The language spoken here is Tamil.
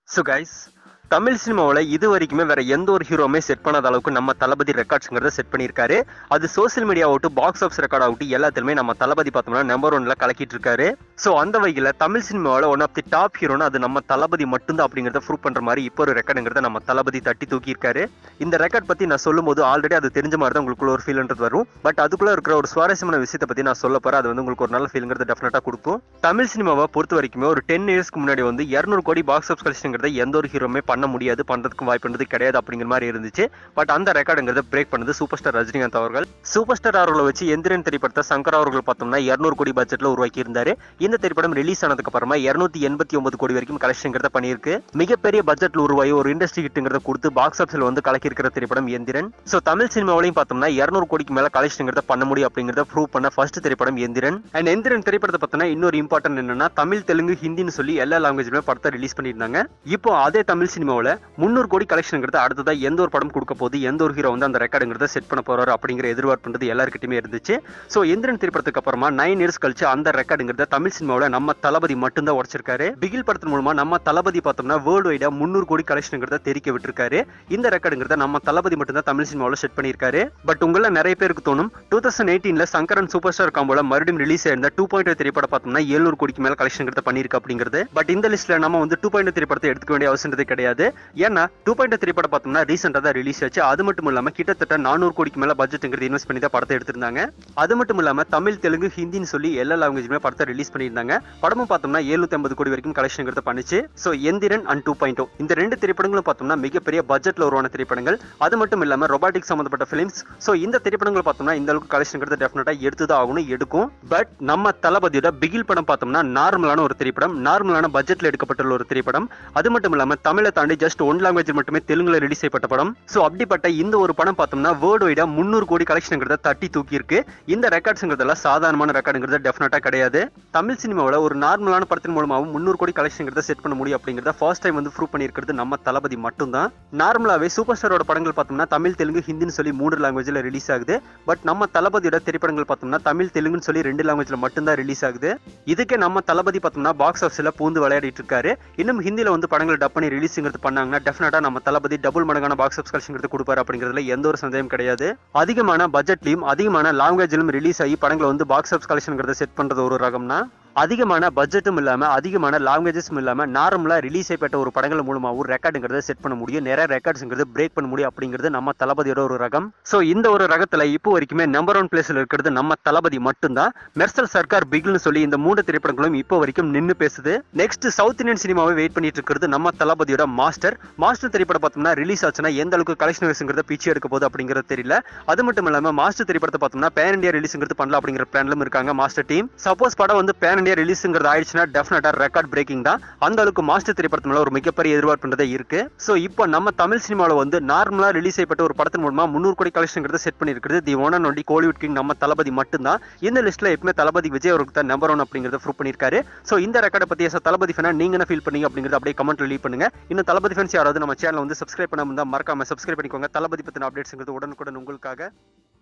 ஸோ கைஸ் தமிழ் சினிமாவில் இது வரைக்குமே வேற எந்த ஒரு ஹீரோவுமே செட் பண்ணாத அளவுக்கு நம்ம தளபதி ரெக்கார்ட்ஸ்ங்கிறத செட் பண்ணியிருக்காரு அது சோசியல் மீடியா ஆகட்டும் பாக்ஸ் ஆஃபீஸ் ரெக்கார்ட் ஆகட்டும் எல்லாத்துலையுமே நம்ம தளபதி பார்த்தோம்னா நம்பர் ஒன்ல கலக்கிட்டு இருக்காரு ஸோ அந்த வகையில் தமிழ் சினிமாவில் ஒன் ஆஃப் தி டாப் ஹீரோனா அது நம்ம தளபதி மட்டும்தான் அப்படிங்கிறத ப்ரூவ் பண்ற மாதிரி இப்போ ஒரு ரெக்கார்டுங்கிறத நம்ம தளபதி தட்டி தூக்கியிருக்காரு இந்த ரெக்கார்ட் பத்தி நான் சொல்லும்போது ஆல்ரெடி அது தெரிஞ்ச மாதிரி தான் உங்களுக்குள்ள ஒரு ஃபீல்ன்றது வரும் பட் அதுக்குள்ள இருக்கிற ஒரு சுவாரஸ்யமான விஷயத்தை பத்தி நான் சொல்ல போறேன் அது வந்து உங்களுக்கு ஒரு நல்ல ஃபீல்ங்கிறது டெஃபினட்டா கொடுக்கும் தமிழ் சினிமாவை பொறுத்த வரைக்குமே ஒரு டென் இயர்ஸ்க்கு முன்னாடி வந்து இரநூறு கோடி பாக்ஸ் ஆஃப் கலெக்ஷன்ங்கிறத எந்த ஒரு ஹீரோமே பண்ண முடியாது பண்றதுக்கும் வாய்ப்புன்றது கிடையாது அப்படிங்கிற மாதிரி இருந்துச்சு பட் அந்த ரெக்கார்டுங்கிறத பிரேக் பண்ணது சூப்பர் ஸ்டார் ரஜினிகாந்த் அவர்கள் சூப்பர் ஸ்டார் அவர்களை வச்சு எந்திரன் திரைப்படத்தை சங்கர் அவர்கள் பார்த்தோம்னா இரநூறு கோடி பட்ஜெட்ல உருவாக்கி இருந்தாரு இந்த திரைப்படம் ரிலீஸ் ஆனதுக்கு அப்புறமா இருநூத்தி எண்பத்தி ஒன்பது கோடி வரைக்கும் கலெக்ஷன்ங்கிறத பண்ணியிருக்கு மிகப்பெரிய பட்ஜெட்ல உருவாகி ஒரு இண்டஸ்ட்ரி ஹிட்டுங்கிறத கொடுத்து பாக்ஸ் ஆஃபீஸ்ல வந்து கலக்கி இருக்கிற திரைப்படம் எந்திரன் சோ தமிழ் சினிமாவிலையும் பார்த்தோம்னா இருநூறு கோடிக்கு மேல கலெக்ஷன்ங்கிறத பண்ண முடியும் அப்படிங்கிறத ப்ரூவ் பண்ண ஃபர்ஸ்ட் திரைப்படம் எந்திரன் அண்ட் எந்திரன் திரைப்படத்தை பார்த்தோம்னா இன்னொரு இம்பார்ட்டன்ட் என்னன்னா தமிழ் தெலுங்கு ஹிந்தின்னு சொல்லி எல்லா லாங்குவேஜ்லயுமே படத்தை ரிலீஸ் பண்ணியிருந்தாங்க இப்போ அதே தமிழ் சினிமாவில் முந்நூறு கோடி கலெக்ஷன்ங்கிறது அடுத்ததா எந்த ஒரு படம் கொடுக்க போகுது எந்த ஒரு ஹீரோ வந்து அந்த ரெக்கார்டுங்கிறத செட் பண்ண போறாரு அப்படிங்கிற எதிர்பார்ப்புன்றது எல்லாருக்கிட்டுமே இருந்துச்சு ஸோ எந்திரன் திரைப்படத்துக்கு அப்புறமா நைன் இயர்ஸ் கழிச்சு அந்த ரெக்கார்டுங்கிறத தமிழ் சினிமாவில் நம்ம தளபதி மட்டும்தான் உடச்சிருக்காரு பிகில் படத்தின் மூலமா நம்ம தளபதி பார்த்தோம்னா வேர்ல்டு வைடா முந்நூறு கோடி கலெக்ஷனுங்கிறத தெரிக்க விட்டுருக்காரு இந்த ரெக்கார்டுங்கிறத நம்ம தளபதி மட்டும்தான் தமிழ் சினிமாவில் செட் பண்ணியிருக்காரு பட் உங்கள நிறைய பேருக்கு தோணும் டூ தௌசண்ட் எயிட்டீன்ல சங்கரன் சூப்பர் ஸ்டார் காம்போல மறுபடியும் ரிலீஸ் ஆயிருந்த டூ பாயிண்ட் திரைப்படம் பார்த்தோம்னா எழுநூறு கோடிக்கு மேல கலெக்ஷன்ங்கிறத பண்ணியிருக்கு அப்படிங்கிறது பட் இந்த லிஸ்ட்ல நம்ம வந்து டூ பாயிண்ட் திரைப்படத்தை எடுத்துக்க வேண்டிய அவசியமே கிடையாது ஏன்னா டூ பாயிண்ட் திரைப்படம் பார்த்தோம்னா ரீசெண்டாக தான் ரிலீஸ் ஆச்சு அது மட்டும் இல்லாம கிட்டத்தட்ட நானூறு கோடிக்கு மேல பட்ஜெட்டுங்கிறது இன்வெஸ்ட் பண்ணி தான் படத்தை எடுத்திருந்தாங்க அது மட்டும் இல்லாம தமிழ் தெலுங்கு ஹிந்தின்னு சொல்லி எல்லா லாங்குவேஜுமே படத்தை ரிலீஸ் பண்ணியிருந்தாங்க படமும் பார்த்தோம்னா எழுநூத்தி ஐம்பது கோடி வரைக்கும் கலெக்ஷன்ங்கிறத பண்ணிச்சு so Enthiran and two point இந்த ரெண்டு திரைப்படங்களும் பார்த்தோம்னா மிகப்பெரிய பட்ஜெட்ல உருவான திரைப்படங்கள் அது மட்டும் இல்லாம ரொபாட்டிக் சம்பந்தப்பட்ட பிலிம்ஸ் ஸோ இந்த திரைப்படங்கள் பார்த்தோம்னா இந்த அளவுக்கு கலெக்ஷன்ங்கிறத டெஃபினட்டா எடுத்துதான் ஆகணும் எடுக்கும் பட் நம்ம தளபதியோட பிகில் படம் பார்த்தோம்னா நார்மலான ஒரு திரைப்படம் நார்மலான பட்ஜெட்ல எடுக்கப்பட்டுள்ள ஒரு திரைப்படம் அது மட்டும் இல்லாம தமிழை தாண்டி ஜஸ்ட் ஒன் லாங்குவேஜ் மட்டுமே தெலுங்குல ரிலீஸ் செய்யப்பட்ட படம் ஸோ அப்படிப்பட்ட இந்த ஒரு படம் பார்த்தோம்னா வேர்ல்டு வைடா முந்நூறு கோடி கலெக்ஷனுங்கிறத தட்டி தூக்கி இருக்கு இந்த ரெக்கார்ட்ஸுங்கிறதெல்லாம் சாதாரணமான ரெக்கார்டுங்கிறத டெஃபினட்டா கிடையாது தமிழ் சினிமாவில் ஒரு நார்மலான படத்தின் மூலமாகவும் முந்நூறு கோடி கலெக்ஷனுங்கிறத செட் பண்ண முடியும் அப்படிங்கிறத ஃபர்ஸ்ட் டைம் வந்து ப்ரூவ் பண்ணியிருக்கிறது நம்ம தளபதி மட்டும்தான் நார்மலாவே சூப்பர் ஸ்டாரோட படங்கள் பார்த்தோம்னா தமிழ் தெலுங்கு ஹிந்தின்னு சொல்லி மூணு லாங்குவேஜ்ல ரிலீஸ் ஆகுது பட் நம்ம தளபதியோட திரைப்படங்கள் பார்த்தோம்னா தமிழ் தெலுங்குன்னு சொல்லி ரெண்டு லாங்குவேஜ்ல மட்டும்தான் ரிலீஸ் ஆகுது இதுக்கே நம்ம தளபதி பார்த்தோம்னா பாக்ஸ் ஆஃபீஸ்ல பூந்து விளையாடிட்டு இருக்காரு இன்னும் ஹிந்தில வந்து படங்களை டப் பண்ணி ரிலீஸுங்கிறது பண்ணாங்கன்னா டெஃபினட்டா நம்ம தளபதி டபுள் மடங்கான பாக்ஸ் ஆஃபீஸ் கலெக்ஷன் கொடுப்பாரு அப்படிங்கிறதுல எந்த ஒரு சந்தேகம் கிடையாது அதிகமான பட்ஜெட்லயும் அதிகமான லாங்குவேஜிலும் ரிலீஸ் ஆகி படங்களை வந்து பாக்ஸ் ஆஃபீஸ் கலெக்ஷன்ங்கிறத செட் பண்றது ஒரு ரகம்னா அதிகமான பட்ஜெட்டும் இல்லாம அதிகமான லாங்குவேஜஸும் இல்லாம நார்மலா ரிலீஸ் செய்யப்பட்ட ஒரு படங்கள் மூலமாகவும் ரெக்கார்டுங்கிறத செட் பண்ண முடியும் நிறைய ரெக்கார்ட்ஸ்ங்கிறது பிரேக் பண்ண முடியும் அப்படிங்கிறது நம்ம தளபதியோட ஒரு ரகம் ஸோ இந்த ஒரு ரகத்துல இப்போ வரைக்குமே நம்பர் ஒன் பிளேஸ்ல இருக்கிறது நம்ம தளபதி மட்டும்தான் மெர்சல் சர்க்கார் பிகில்னு சொல்லி இந்த மூணு திரைப்படங்களும் இப்போ வரைக்கும் நின்னு பேசுது நெக்ஸ்ட் சவுத் இந்தியன் சினிமாவை வெயிட் பண்ணிட்டு இருக்கிறது நம்ம தளபதியோட மாஸ்டர் மாஸ்டர் திரைப்படம் பார்த்தோம்னா ரிலீஸ் ஆச்சுன்னா எந்த அளவுக்கு கலெக்ஷன் வைஸுங்கிறத பிச்சு எடுக்க போகுது அப்படிங்கிறது தெரியல அது மட்டும் இல்லாம மாஸ்டர் திரைப்படத்தை பார்த்தோம்னா பேன் இந்தியா ரிலீஸுங்கிறது பண்ணலாம் அப்படிங்கிற பிளான்லும் இருக்காங்க மாஸ்டர் டீம் சப்போஸ் படம் வந்து பேன் இந்தியா ரிலீஸுங்கிறது ஆயிடுச்சுன்னா டெஃபினட்டா ரெக்கார்ட் பிரேக்கிங் தான் அந்த அளவுக்கு மாஸ்டர் திரைப்படத்து மேல ஒரு மிகப்பெரிய எதிர்பார்ப்புன்றதே இருக்கு சோ இப்போ நம்ம தமிழ் சினிமாவில் வந்து நார்மலா ரிலீஸ் செய்யப்பட்ட ஒரு படத்தின் மூலமா முந்நூறு கோடி கலெக்ஷன்ங்கிறத செட் பண்ணிருக்கிறது the one and only Kollywood king நம்ம தளபதி மட்டும்தான் இந்த லிஸ்ட்ல எப்பவுமே தளபதி விஜய் அவருக்கு தான் நம்பர் ஒன் அப்படிங்கிறத ப்ரூவ் பண்ணிருக்காரு சோ இந்த ரெக்கார்டை பத்தி எஸ் தளபதி ஃபேனா நீங்க என்ன ஃபீல் பண்ணீங்க அப்படிங்கறத அப்படியே கமெண்ட்ல லீவ் பண்ணுங்க இன்னும் தளபதி ஃபேன்ஸ் யாராவது நம்ம சேனல் வந்து சப்ஸ்கிரைப் பண்ணாம இருந்தா மறக்காம சப்ஸ்கிரைப் பண்ணிக்கோங்க தளபதி பத்தின அப்டேட்ஸ்ங்கிறது உடனுக்குடன் உங்களுக்காக